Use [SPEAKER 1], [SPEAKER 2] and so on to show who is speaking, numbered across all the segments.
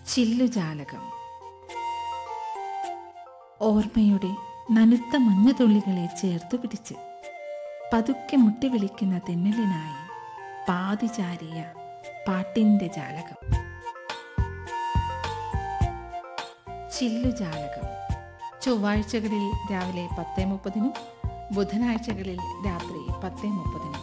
[SPEAKER 1] ചില്ലുജാലകം ഓർമ്മയുടെ നനുത്ത മഞ്ഞുതുള്ളികളെ ചേർത്തു പിടിച്ച് പതുക്കെ മുട്ടി വിളിക്കുന്ന തെന്നലിനായി പാതിചാരിയ പാട്ടിൻ്റെ ജാലകം ചില്ലുജാലകം ചൊവ്വാഴ്ചകളിൽ രാവിലെ പത്ത് മുപ്പതിനും ബുധനാഴ്ചകളിൽ രാത്രി പത്ത് മുപ്പതിനും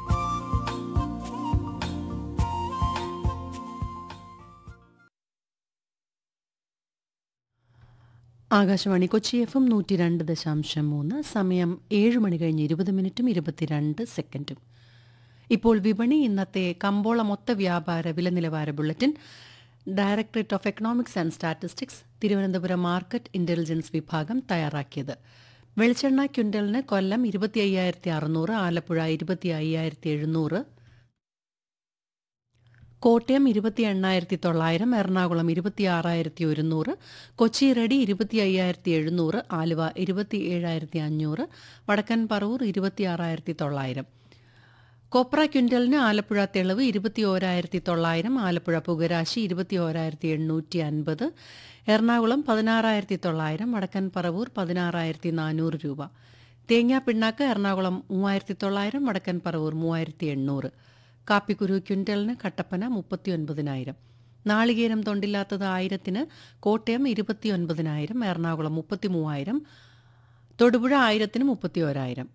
[SPEAKER 2] ആകാശവാണി കൊച്ചി എഫ് എം നൂറ്റി രണ്ട് ദശാംശം മൂന്ന് സമയം ഏഴ് മണി കഴിഞ്ഞ് ഇരുപത് മിനിറ്റും ഇരുപത്തിരണ്ട് സെക്കൻഡും ഇപ്പോൾ വിപണി ഇന്നത്തെ കമ്പോള മൊത്ത വ്യാപാര വില നിലവാര bulletin directorate of economics and statistics Thiruvananthapuram market intelligence വിഭാഗം തയ്യാറാക്കിയത് വെളിച്ചെണ്ണ ക്വിൻ്റലിന് കൊല്ലം ഇരുപത്തി അയ്യായിരത്തി അറുന്നൂറ് ആലപ്പുഴ ഇരുപത്തി അയ്യായിരത്തി എഴുന്നൂറ് കോട്ടയം ഇരുപത്തി എണ്ണായിരത്തി തൊള്ളായിരം എറണാകുളം ഇരുപത്തി ആറായിരത്തി ഒരുന്നൂറ് കൊച്ചി റെഡി ഇരുപത്തി അയ്യായിരത്തി എഴുന്നൂറ് ആലുവ ഇരുപത്തി ഏഴായിരത്തി അഞ്ഞൂറ് വടക്കൻ പറവൂർ ഇരുപത്തി ആറായിരത്തി തൊള്ളായിരം കൊപ്ര ക്വിൻ്റലിന് ആലപ്പുഴ തെളിവ് ഇരുപത്തി ഓരായിരത്തി തൊള്ളായിരം ആലപ്പുഴ പുകരാശി ഇരുപത്തി ഓരായിരത്തി എണ്ണൂറ്റി അൻപത് എറണാകുളം പതിനാറായിരത്തി തൊള്ളായിരം വടക്കൻ പറവൂർ പതിനാറായിരത്തി നാനൂറ് രൂപ തേങ്ങാ പിണ്ണാക്ക് എറണാകുളം മൂവായിരത്തി തൊള്ളായിരം വടക്കൻ പറവൂർ മൂവായിരത്തി എണ്ണൂറ് കാപ്പിക്കുരു ക്വിൻ്റലിന് കട്ടപ്പന മുപ്പത്തി ഒൻപതിനായിരം നാളികേരം തൊണ്ടില്ലാത്തത് ആയിരത്തിന് കോട്ടയം ഇരുപത്തി ഒൻപതിനായിരം എറണാകുളം മുപ്പത്തി മൂവായിരം തൊടുപുഴ ആയിരത്തിന് മുപ്പത്തി ഓരായിരം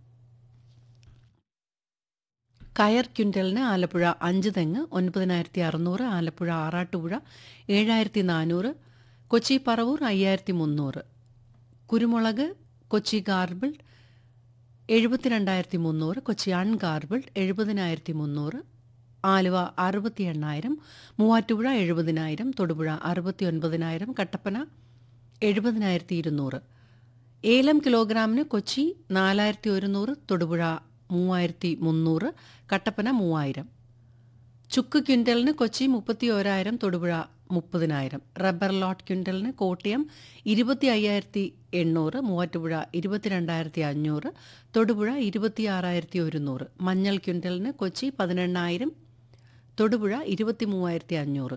[SPEAKER 2] കയർ ക്വിൻ്റലിന് ആലപ്പുഴ അഞ്ച് തെങ്ങ് ഒൻപതിനായിരത്തി അറുന്നൂറ് ആലപ്പുഴ ആറാട്ടുപുഴ ഏഴായിരത്തി നാനൂറ് കൊച്ചി പറവൂർ അയ്യായിരത്തി മുന്നൂറ് കുരുമുളക് കൊച്ചി ഗാർബിൾഡ് എഴുപത്തിരണ്ടായിരത്തി മുന്നൂറ് കൊച്ചി അൺഗാർബിൾഡ് എഴുപതിനായിരത്തി മുന്നൂറ് ആലുവ അറുപത്തി എണ്ണായിരം മൂവാറ്റുപുഴ എഴുപതിനായിരം തൊടുപുഴ അറുപത്തി ഒൻപതിനായിരം കട്ടപ്പന എഴുപതിനായിരത്തി ഇരുന്നൂറ് ഏലം കിലോഗ്രാമിന് കൊച്ചി നാലായിരത്തി ഒരുന്നൂറ് തൊടുപുഴ മൂവായിരത്തി മുന്നൂറ് കട്ടപ്പന മൂവായിരം ചുക്ക് ക്വിൻ്റലിന് കൊച്ചി മുപ്പത്തി ഓരായിരം തൊടുപുഴ മുപ്പതിനായിരം റബ്ബർ ലോട്ട് ക്വിൻ്റലിന് കോട്ടയം ഇരുപത്തി അയ്യായിരത്തി എണ്ണൂറ് മൂവാറ്റുപുഴ ഇരുപത്തിരണ്ടായിരത്തി അഞ്ഞൂറ് തൊടുപുഴ ഇരുപത്തി ആറായിരത്തി ഒരുന്നൂറ് മഞ്ഞൾ ക്വിൻ്റലിന് കൊച്ചി പതിനെണ്ണായിരം തൊടുപുഴ ഇരുപത്തി മൂവായിരത്തി അഞ്ഞൂറ്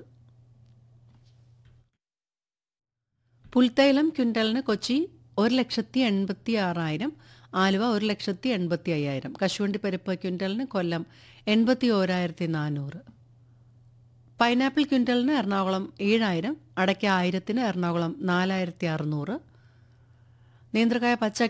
[SPEAKER 2] പുൽത്തൈലം ക്വിൻ്റലിന് കൊച്ചി ഒരു ലക്ഷത്തി എൺപത്തി ആറായിരം ആലുവ ഒരു ലക്ഷത്തി എൺപത്തി അയ്യായിരം കശുവണ്ടി പരിപ്പ് ക്വിൻ്റലിന് കൊല്ലം എൺപത്തി ഓരായിരത്തി നാനൂറ് പൈനാപ്പിൾ ക്വിൻ്റലിന് എറണാകുളം ഏഴായിരം അടയ്ക്ക ആയിരത്തിന് എറണാകുളം നാലായിരത്തി അറുന്നൂറ് നേന്ത്രക്കായ പച്ച